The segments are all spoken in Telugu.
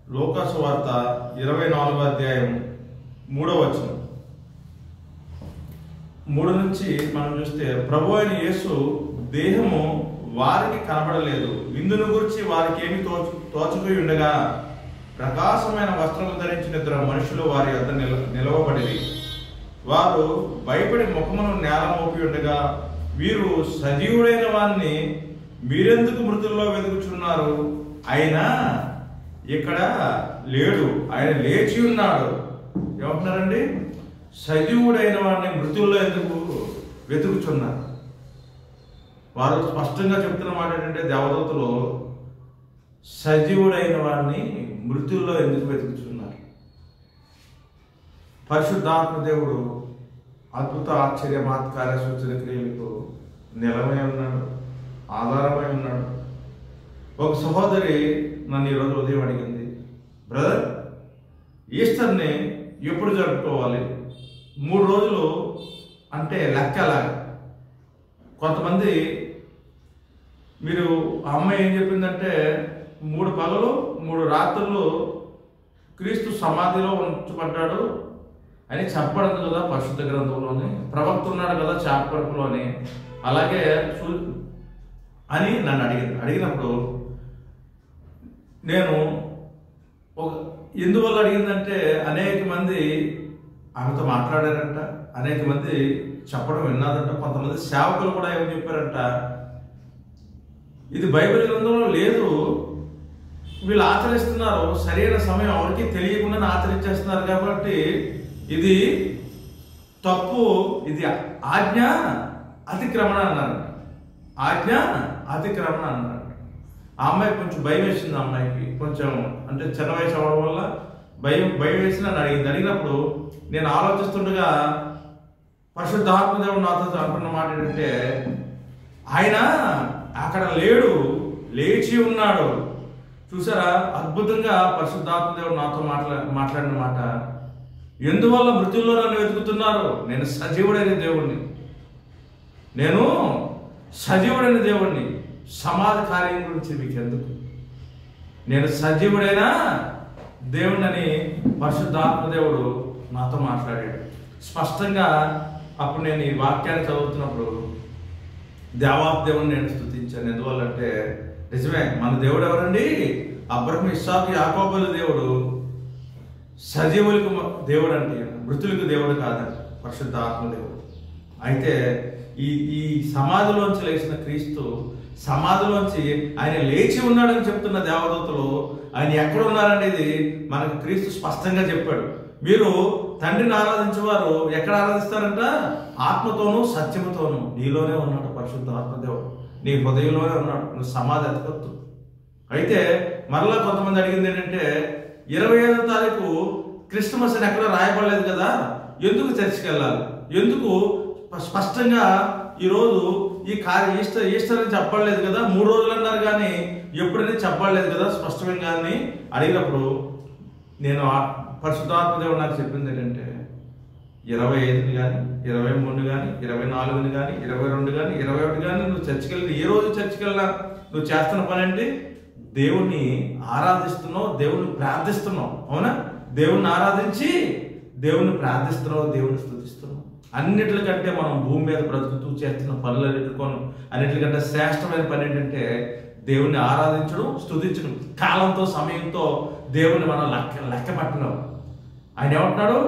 లోకాసు వార్త ఇరవై నాలుగో అధ్యాయం మూడో వచనం మూడు నుంచి మనం చూస్తే ప్రభు అయిన యేసు దేహము వారికి కనబడలేదు విందును గురించి వారికి ఏమి తోచు తోచపోయి ఉండగా ప్రకాశమైన వస్త్రము ధరించిన ఇద్దరు మనుషులు వారి వద్ద నిల నిలవబడి వారు భయపడి ముఖమును నేల మోపి ఉండగా వీరు సజీవుడైన వారిని మీరెందుకు మృతుల్లో వెతుకుచున్నారు ఆయన ఇక్కడ లేడు ఆయన లేచి ఉన్నాడు ఏమంటున్నారండి సజీవుడైన వాడిని మృతుల్లో ఎందుకు వెతుకుచున్నారు వారు స్పష్టంగా చెప్తున్న మాట ఏంటంటే దేవదూతలు సజీవుడైన వాడిని మృతుల్లో ఎందుకు వెతుకుతున్నారు పరిశుద్ధాత్మ దేవుడు అద్భుత ఆశ్చర్య మహత్కార్య సూచన క్రియలకు నిలవై ఉన్నాడు ఆధారమై ఉన్నాడు ఒక సహోదరి నన్ను ఈరోజు ఉదయం అడిగింది బ్రదర్ ఈస్టర్ని ఎప్పుడు జరుపుకోవాలి మూడు రోజులు అంటే లెక్కలాగా కొంతమంది మీరు ఆ అమ్మాయి ఏం చెప్పిందంటే మూడు పగలు మూడు రాత్రులు క్రీస్తు సమాధిలో ఉంచబడ్డాడు అని చెప్పడం కదా పరిశుద్ధ గ్రంథంలోని ప్రవక్త ఉన్నాడు కదా చాపరపులోని అలాగే చూ అని నన్ను అడిగింది అడిగినప్పుడు నేను ఒక ఎందువల్ల అడిగిందంటే అనేక మంది ఆమెతో మాట్లాడారంట అనేక మంది చెప్పడం విన్నారంట కొంతమంది సేవకులు కూడా ఏమని చెప్పారంట ఇది బైబిల్ గ్రంథంలో లేదు వీళ్ళు ఆచరిస్తున్నారు సరైన సమయం ఎవరికి తెలియకుండా ఆచరించేస్తున్నారు కాబట్టి ఇది తప్పు ఇది ఆజ్ఞ అతిక్రమణ అన్నారు ఆజ్ఞ అతిక్రమణ అన్నారు ఆ అమ్మాయి కొంచెం భయం వేసింది ఆ అమ్మాయికి కొంచెం అంటే చిన్న వయసు అవ్వడం వల్ల భయం భయం వేసి నన్ను అడిగింది అడిగినప్పుడు నేను ఆలోచిస్తుండగా పరిశుద్ధాత్మదేవుడు నాతో అంటున్న మాట ఏంటంటే ఆయన అక్కడ లేడు లేచి ఉన్నాడు చూసారా అద్భుతంగా పరిశుద్ధాత్మదేవుడు నాతో మాట్లా మాట్లాడిన మాట ఎందువల్ల మృత్యుల్లో నన్ను వెతుకుతున్నారు నేను సజీవుడైన దేవుణ్ణి నేను సజీవుడైన దేవుణ్ణి సమాధి కార్యం గురించి మీకు ఎందుకు నేను సజీవుడైన దేవుణ్ణని పరిశుద్ధాత్మ దేవుడు నాతో మాట్లాడాడు స్పష్టంగా అప్పుడు నేను ఈ వాక్యాన్ని చదువుతున్నప్పుడు దేవాప్ దేవుని నేను స్థుతించాను ఎందువల్లంటే నిజమే మన దేవుడు ఎవరండి అబ్రహం ఇస్సాకు యాకోబుల దేవుడు సజీవులకు మ- దేవుడు అంటే మృతులకు దేవుడు కాదండి పరిశుద్ధ ఆత్మదేవుడు అయితే ఈ ఈ సమాధిలోంచి లేచిన క్రీస్తు సమాధిలోంచి ఆయన లేచి ఉన్నాడని చెప్తున్న దేవదూతలు ఆయన ఎక్కడ ఉన్నారనేది మనకు క్రీస్తు స్పష్టంగా చెప్పాడు మీరు తండ్రిని ఆరాధించేవారు ఎక్కడ ఆరాధిస్తారంట ఆత్మతోనూ సత్యముతోనూ నీలోనే ఉన్నాడు పరిశుద్ధ ఆత్మదేవుడు నీ హృదయంలోనే ఉన్నాడు నువ్వు సమాధి ఎతకొద్దు అయితే మరలా కొంతమంది అడిగింది ఏంటంటే ఇరవై ఐదో తారీఖు క్రిస్టమస్ అని ఎక్కడ రాయబడలేదు కదా ఎందుకు చర్చికి వెళ్ళాలి ఎందుకు స్ప- స్పష్టంగా ఈరోజు ఈ కార్య ఈస్టర్ ఈస్టర్ అని చెప్పలేదు కదా మూడు రోజులు అన్నారు కానీ ఎప్పుడని చెప్పలేదు కదా స్పష్టంగా కానీ అడిగినప్పుడు నేను ఆ పరిశుద్ధాత్మ దేవుడు నాకు చెప్పింది ఏంటంటే ఇరవై ఐదుని కానీ ఇరవై మూడు కానీ ఇరవై నాలుగుని కానీ ఇరవై రెండు కానీ ఇరవై ఒకటి కానీ నువ్వు చర్చికి వెళ్ళి ఏ రోజు చర్చికి వెళ్ళినా నువ్వు చేస్తున్న పని ఏంటి దేవుణ్ణి ఆరాధిస్తున్నావు దేవుణ్ణి ప్రార్థిస్తున్నావు అవునా దేవుణ్ణి ఆరాధించి దేవుణ్ణి ప్రార్థిస్తున్నావు దేవుణ్ణి స్థుతిస్తున్నావు అన్నిటికంటే మనం భూమి మీద బ్రతుకుతూ చేస్తున్న పనులన్నిటికోను అన్నిటికంటే శ్రేష్టమైన పని ఏంటంటే దేవుణ్ణి ఆరాధించడం స్థుతించడం కాలంతో సమయంతో దేవుణ్ణి మనం లెక్క లెక్క పట్టడం ఆయన ఏమంటున్నాడు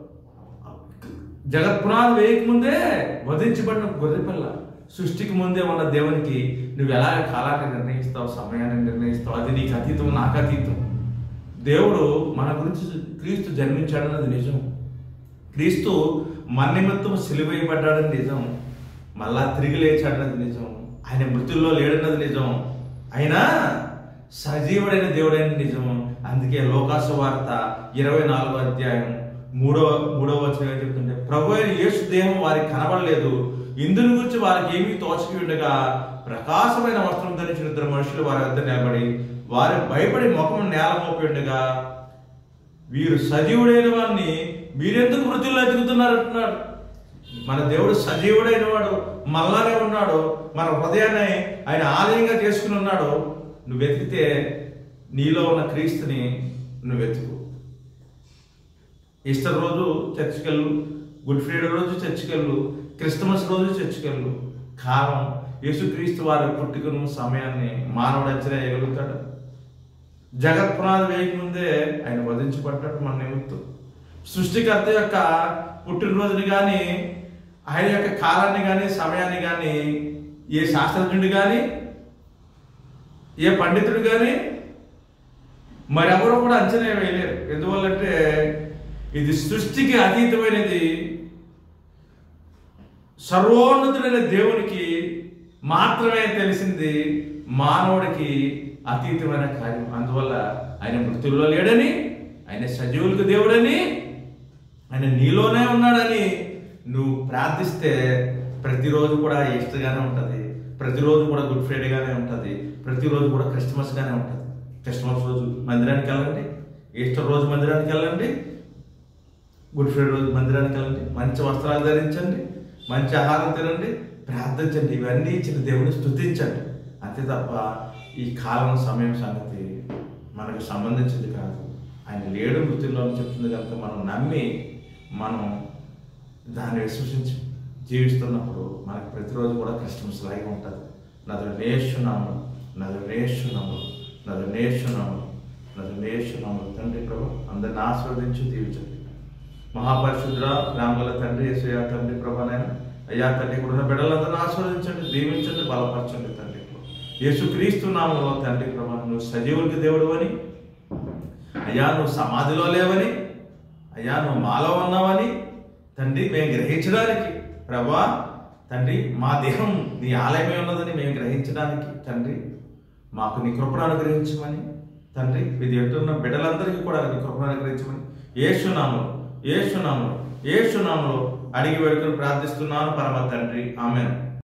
జగత్ పునాది వేయక ముందే వధించబడిన గొర్రెపిల్ల సృష్టికి ముందే ఉన్న దేవునికి నువ్వు ఎలా కాలాన్ని నిర్ణయిస్తావు సమయాన్ని నిర్ణయిస్తావు అది నీకు అతీతం నాకు అతీతం దేవుడు మన గురించి క్రీస్తు జన్మించాడన్నది నిజం క్రీస్తు మన నిమిత్తం సిలువేయబడ్డాడని నిజం మళ్ళా తిరిగి లేచాడన్నది నిజం ఆయన మృతుల్లో లేడన్నది నిజం అయినా సజీవుడైన దేవుడైన నిజం అందుకే లోకాసు వార్త ఇరవై నాలుగో అధ్యాయం మూడవ మూడవ వచనం ఏం చెప్తుంటే ప్రభు అయిన యేసు దేహం వారికి కనబడలేదు ఇందుని గురించి వారికి ఏమీ తోచకి ఉండగా ప్రకాశమైన వస్త్రం ధరించిన ఇద్దరు మనుషులు వారి వద్ద నిలబడి వారి భయపడి ముఖం నేల మోపి ఉండగా వీరు సజీవుడైన వాడిని మీరెందుకు మృతుల్లో ఎదుగుతున్నారు అంటున్నాడు మన దేవుడు సజీవుడైన వాడు మళ్ళానే ఉన్నాడు మన హృదయాన్ని ఆయన ఆలయంగా చేసుకుని ఉన్నాడు నువ్వు వెతికితే నీలో ఉన్న క్రీస్తుని నువ్వు వెతుకు ఈస్టర్ రోజు చర్చికి వెళ్ళు గుడ్ ఫ్రైడే రోజు చర్చికి వెళ్ళు క్రిస్మస్ రోజు చర్చికి వెళ్ళు కాలం యేసుక్రీస్తు వారి పుట్టుకను సమయాన్ని మానవుడు అంచనా వేయగలుగుతాడు జగత్ పునాది వేయక ముందే ఆయన వధించబడ్డాడు మన నిమిత్తం సృష్టికర్త యొక్క పుట్టినరోజుని కానీ ఆయన యొక్క కాలాన్ని కానీ సమయాన్ని కానీ ఏ శాస్త్రజ్ఞుడు కానీ ఏ పండితుడు కానీ మరెవరు కూడా అంచనా వేయలేరు ఎందువల్లంటే ఇది సృష్టికి అతీతమైనది సర్వోన్నతుడైన దేవునికి మాత్రమే తెలిసింది మానవుడికి అతీతమైన కార్యం అందువల్ల ఆయన మృతుల్లో లేడని ఆయన సజీవులకు దేవుడని ఆయన నీలోనే ఉన్నాడని నువ్వు ప్రార్థిస్తే ప్రతిరోజు కూడా ఈస్టర్గానే ఉంటుంది ప్రతిరోజు కూడా గుడ్ ఫ్రైడేగానే ఉంటుంది ప్రతిరోజు కూడా క్రిస్మస్గానే ఉంటుంది క్రిస్మస్ రోజు మందిరానికి వెళ్ళండి ఈస్టర్ రోజు మందిరానికి వెళ్ళండి గుడ్ ఫ్రైడే రోజు మందిరానికి వెళ్ళండి మంచి వస్త్రాలు ధరించండి మంచి ఆహారం తినండి ప్రార్థించండి ఇవన్నీ ఇచ్చిన దేవుని స్తుతించండి అంతే తప్ప ఈ కాలం సమయం సంగతి మనకు సంబంధించింది కాదు ఆయన లేడు మృతుల్లో అని చెప్తుంది కనుక మనం నమ్మి మనం దాన్ని విశ్వసించి జీవిస్తున్నప్పుడు మనకు ప్రతిరోజు కూడా క్రిస్టమస్ లాగే ఉంటుంది నదు నేషునాము నదు నేషునాము నదు నేషునాము నదు నేషునాము తండ్రి ప్రభు అందరిని ఆస్వాదించి దీవించండి మహాపరిశుద్ధ రామగల తండ్రి యేసయ్య తండ్రి ప్రభానైనా అయ్యా తండ్రి ఇక్కడ ఉన్న బిడ్డలందరిని ఆస్వాదించండి దీవించండి బలపరచండి తండ్రి యేసుక్రీస్తు నామంలో తండ్రి ప్రభా నువ్వు సజీవులకి దేవుడు అని అయ్యా నువ్వు సమాధిలో లేవని అయ్యా నువ్వు మాలో ఉన్నావని తండ్రి మేము గ్రహించడానికి ప్రభా తండ్రి మా దేహం నీ ఆలయమే ఉన్నదని మేము గ్రహించడానికి తండ్రి మాకు నీ కృపను అనుగ్రహించమని తండ్రి ఇది ఎట్టున్న బిడ్డలందరికీ కూడా నీ కృపను అనుగ్రహించమని ఏసునామలో ఏసునామలో ఏసునామలో అడిగి వేడుకొని ప్రార్థిస్తున్నాను పరమ తండ్రి ఆమెను